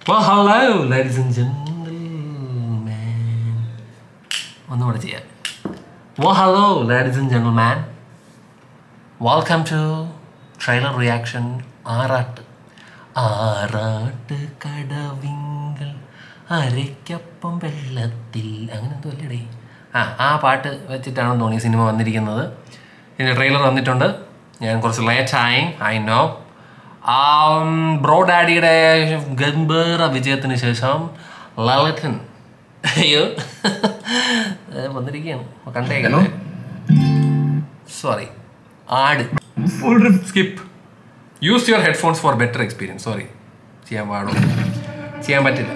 Well, hello, ladies and gentlemen. ഒന്നുകൂടെ ചെയ്യാം Well, hello, ladies and gentlemen. Welcome to trailer reaction ആറാട്ട് ആറാട്ട് കടവിങ്കൽ അരയ്ക്കപ്പം വെള്ളത്തിൽ അങ്ങനെ എന്തോ അല്ലേടേ ആ ആ പാട്ട് വെച്ചിട്ടാണെന്ന് തോന്നി സിനിമ വന്നിരിക്കുന്നത് ഇതിൻ്റെ ട്രെയിലർ വന്നിട്ടുണ്ട് ഞാൻ കുറച്ച് ലേറ്റായി ഐ നോ ബ്രോ ഡാഡിയുടെ ഗംഭീര വിജയത്തിന് ശേഷം ലളിതൻ അയ്യോ ഏ, വന്നിരിക്കുകയാണ് കണ്ടേക്കല്ലോ sorry ad skip use your headphones for better experience sorry ചെയ്യാൻ പാടോ ചെയ്യാൻ പറ്റില്ല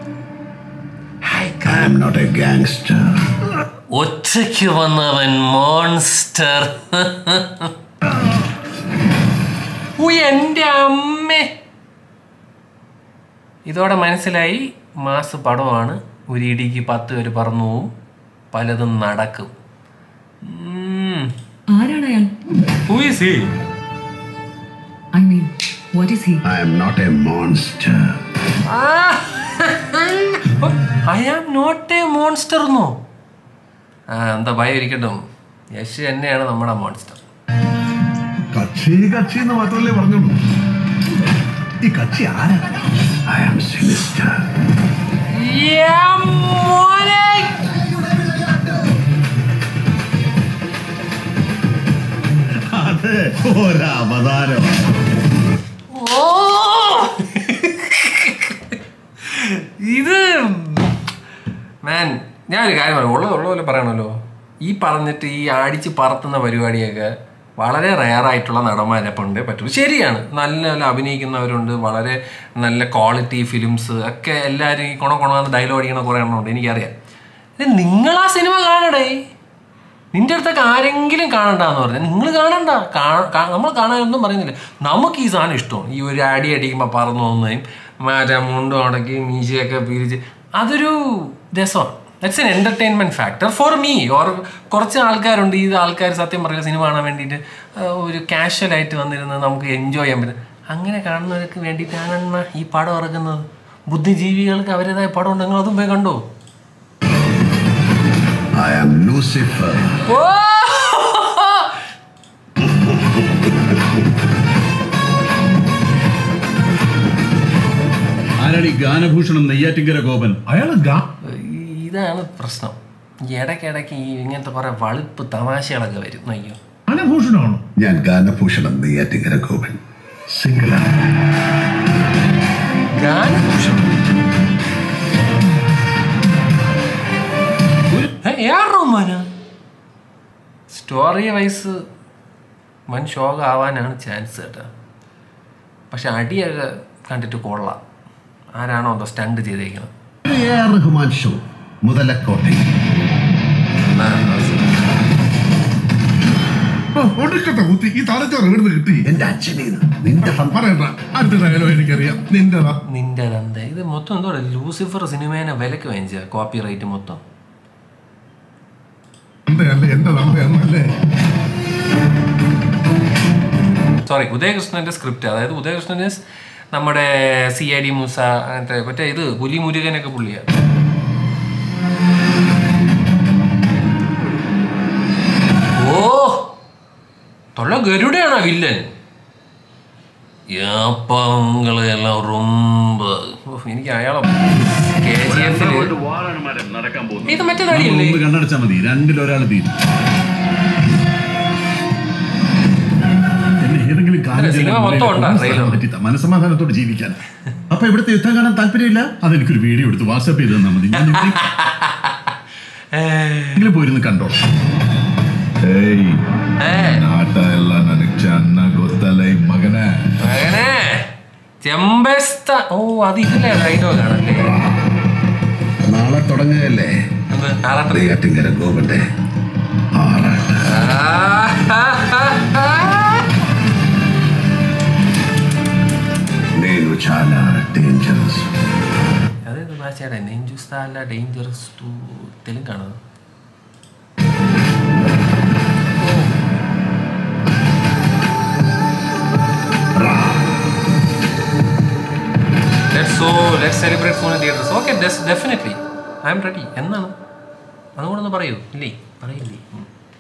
I am not a gangster. ഒറ്റയ്ക്ക് വന്നവൻ മോൺസ്റ്റർ എൻ്റെ അമ്മേ ഇതോടെ മനസ്സിലായി മാസ് പടമാണ് ഒരു ഇടിക്ക് പത്ത് പേര് പറന്നു പോവും പലതും നടക്കും ആരാണ് അയാൾ Who is he? I mean what is he I am not a monster. I am not a monster എന്നോ ആ എന്താ ഭയം ഇരിക്കട്ടും യശ് തന്നെയാണ് നമ്മുടെ മോൺസ്റ്റർ കക്ഷി കക്ഷി എന്ന് മാത്രമല്ലേ പറഞ്ഞുള്ളൂ ഈ കക്ഷി ആരാ I am sinister. അതെ ഒരവതാരം ഇത് മാൻ ഞാനൊരു കാര്യം പറയാം ഉള്ളത് ഉള്ള പോലെ പറയണല്ലോ ഈ പറഞ്ഞിട്ട് ഈ അടിച്ച് പറത്തുന്ന പരിപാടിയൊക്കെ വളരെ റെയറായിട്ടുള്ള നടന്മാരെ പണ്ടേ പറ്റുള്ളൂ ശരിയാണ് നല്ല നല്ല അഭിനയിക്കുന്നവരുണ്ട് വളരെ നല്ല ക്വാളിറ്റി ഫിലിംസ് ഒക്കെ എല്ലാവരും ഈ കൊണ കൊണന്ന് ഡയലോഗ് അടിക്കണ കുറേ എണ്ണമുണ്ട് എനിക്കറിയാം ഇത് നിങ്ങൾ ആ സിനിമ കാണടേ നിന്റെ അടുത്തൊക്കെ ആരെങ്കിലും കാണണ്ടെന്ന് പറഞ്ഞാൽ നിങ്ങൾ കാണണ്ട കാ- കാ- നമ്മൾ കാണാനൊന്നും പറയുന്നില്ല നമുക്ക് ഈ സാധനം ഇഷ്ടമാണ് ഈ ഒരു അടി അടിക്കുമ്പോൾ പറന്നു പോകുന്നതും മറ്റേ മുണ്ടും അടക്കി മീശയൊക്കെ പിരിച്ച് അതൊരു രസമാണ് that's an entertainment factor for me or കുറച്ച് ആൾക്കാരുണ്ട് ഈ ആൾക്കാർ സത്യം പറയുന്ന സിനിമ കാണാൻ വേണ്ടിയിട്ട് ആ, ഒരു കാഷ്വൽ ആയിട്ട് വന്നിരുന്ന് നമുക്ക് എൻജോയ് ചെയ്യാൻ പറ്റും അങ്ങനെ കാണുന്നവർക്ക് വേണ്ടിയിട്ടാണ് ഈ പടം ഇറക്കുന്നത് ബുദ്ധിജീവികൾക്ക് അവരുടേതായ പടം ഉണ്ട് നിങ്ങൾ അതും പോയി കണ്ടോ I am Lucifer. ആരാണ് ഈ ഗാനഭൂഷണം നെയ്യാറ്റിങ്കര ഗോപൻ അയാള് ഗാ ഇതാണ് പ്രശ്നം ഈ ഇടയ്ക്കിടയ്ക്ക് ഈ ഇങ്ങനത്തെ കുറെ വളുപ്പ് തമാശകളൊക്കെ വരും അയ്യോ ഗാനഭൂഷണമാണോ ഞാൻ ഗാനഭൂഷണം നെയ്യാറ്റിങ്കര ഗോപൻ സിംഗിൾ ഗാനഭൂഷണം സ്റ്റോറി വൈസ് വൻ ശോകം ആവാനാണ് ചാൻസ് കേട്ടോ പക്ഷെ അടിയൊക്കെ കണ്ടിട്ട് കൊള്ളാം ആരാണോ എന്തോ സ്റ്റണ്ട് ചെയ്തേക്കുന്നത് എ ആർ റഹ്മാൻ ഷോ മുതലക്കോട്ടെ ഒടുക്കത്തെ കുത്തി ഈ തലച്ചോറ് എവിടുന്ന് കിട്ടി എന്റെ അച്ഛനീന്ന് നിന്റെ സം- പറയണ്ട അടുത്ത ഡയലോ എനിക്കറിയാം നിന്റെതാ നിന്റെ തന്ത ഇത് മൊത്തം എന്തോ ലൂസിഫർ സിനിമേനെ വിലക്ക് വാങ്ങിച്ച കോപ്പി റൈറ്റ് മൊത്തം എന്റെ അല്ലേ എന്റെ തന്തയല്ലേ സോറി ഉദയകൃഷ്ണന്റെ സ്ക്രിപ്റ്റ് അതായത് ഉദയകൃഷ്ണൻ is നമ്മുടെ സി ഐ ഡി മൂസ അങ്ങനത്തെ മറ്റേ ഇത് പുലി മുരുകനൊക്കെ പുള്ളിയാണ് ഓ തൊള്ള ഗരുഡയാണോ വില്ലൻ യാപ്പങ്ങളെല്ലാം റൊമ്പ ഓ, എനിക്ക് അയാളെ കെ ജി എഫില് ഇത് മറ്റേ നടിയല്ലേ ഒന്ന് കണ്ണടച്ചാൽ മതി രണ്ടിലൊരാൾ തീരും എന്നെ ഏതെങ്കിലും കാര്യം അല്ല, സിനിമ ചെയ്യാൻ മൊത്തം ഉണ്ടാ, ഒന്ന് ട്രെയിലർ. സ്ഥലം പറ്റിത്ത മനസ്സമാധാനത്തോട് ജീവിക്കാൻ അപ്പൊ ഇവിടുത്തെ യുദ്ധം കാണാൻ താല്പര്യമില്ല അതെനിക്കൊരു വീഡിയോ എടുത്ത് വാട്സാപ്പ് ചെയ്ത് തന്നാൽ മതി ഞാൻ എങ്കിലും പോയിരുന്ന് കണ്ടോളാം ಏಯ್ ഏ ಆಟ ಎಲ್ಲ ನನಗ್ ಚೆನ್ನಾಗ್ ಗೊತ್ತಲ್ಲ ಈ ಮಗನೇ അങ്ങനെ ചെമ്പസ്ത ഓ അത് ഇതിലെ ഡയലോഗ് ആണല്ലേ നാളെ തുടങ്ങുകയല്ലേ എന്ത് ആറാട്ടറി നെയ്യാറ്റിങ്കര ഗോപന്റെ ആറാട്ട് నేను చాలా డేంజరస్ അതായത് ഭാഷയുടെ നെഞ്ചുസ്ഥാല ഡേഞ്ചറസ് ടു തെലുങ്കാണ് so so let celebrate zone theatres okay definitely I'm ready എന്നാണ് അതുകൂടെ ഒന്ന് പറയൂ ഇല്ലേ പറയില്ലേ ഉം.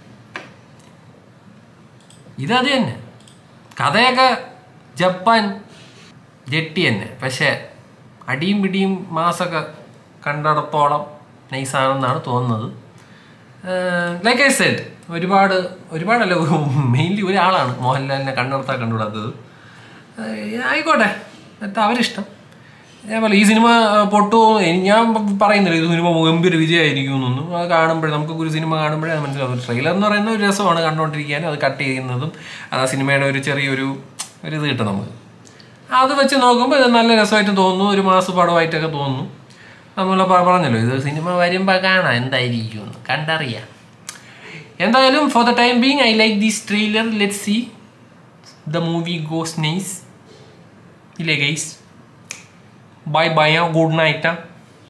ഇത് അത് തന്നെ കഥയൊക്കെ ജപ്പാൻ ജെട്ടി തന്നെ പക്ഷേ അടിയും പിടിയും മാസമൊക്കെ കണ്ടിടത്തോളം നൈസാണെന്നാണ് തോന്നുന്നത് ലൈക്ക് ഐ സെഡ് ഒരുപാട് ഒരുപാടല്ല മെയിൻലി ഒരാളാണ് മോഹൻലാലിനെ കണ്ണിടത്താൻ കണ്ടുകൂടാത്തത് ഏഹ് ആയിക്കോട്ടെ എന്നിട്ട് അവരിഷ്ടം ഞാൻ പറയാം ഈ സിനിമ പൊട്ടുമോ എനി- ഞാൻ പറയുന്നില്ല ഇത് സിനിമ ഗംഭീര വിജയമായിരിക്കും എന്നൊന്നും അത് കാണുമ്പോഴേ നമുക്ക് ഒരു സിനിമ കാണുമ്പോഴേ അത് മനസ്സിലാവും ട്രെയിലർ എന്ന് പറയുന്ന ഒരു രസമാണ് കണ്ടുകൊണ്ടിരിക്കാനും അത് കട്ട് ചെയ്യുന്നതും അത് ആ സിനിമയുടെ ഒരു ചെറിയൊരു ഒരു ഇത് കിട്ടും നമുക്ക് അത് വെച്ച് നോക്കുമ്പോൾ ഇത് നല്ല രസമായിട്ട് തോന്നുന്നു ഒരു മാസ പടമായിട്ടൊക്കെ തോന്നുന്നു നമ്മൾ പറഞ്ഞല്ലോ ഇത് സിനിമ വരുമ്പോൾ കാണാം എന്തായിരിക്കും എന്ന് കണ്ടറിയാം എന്തായാലും for the time being I like this trailer let see the movie goes nice ഇല്ലേ guys bye bye good night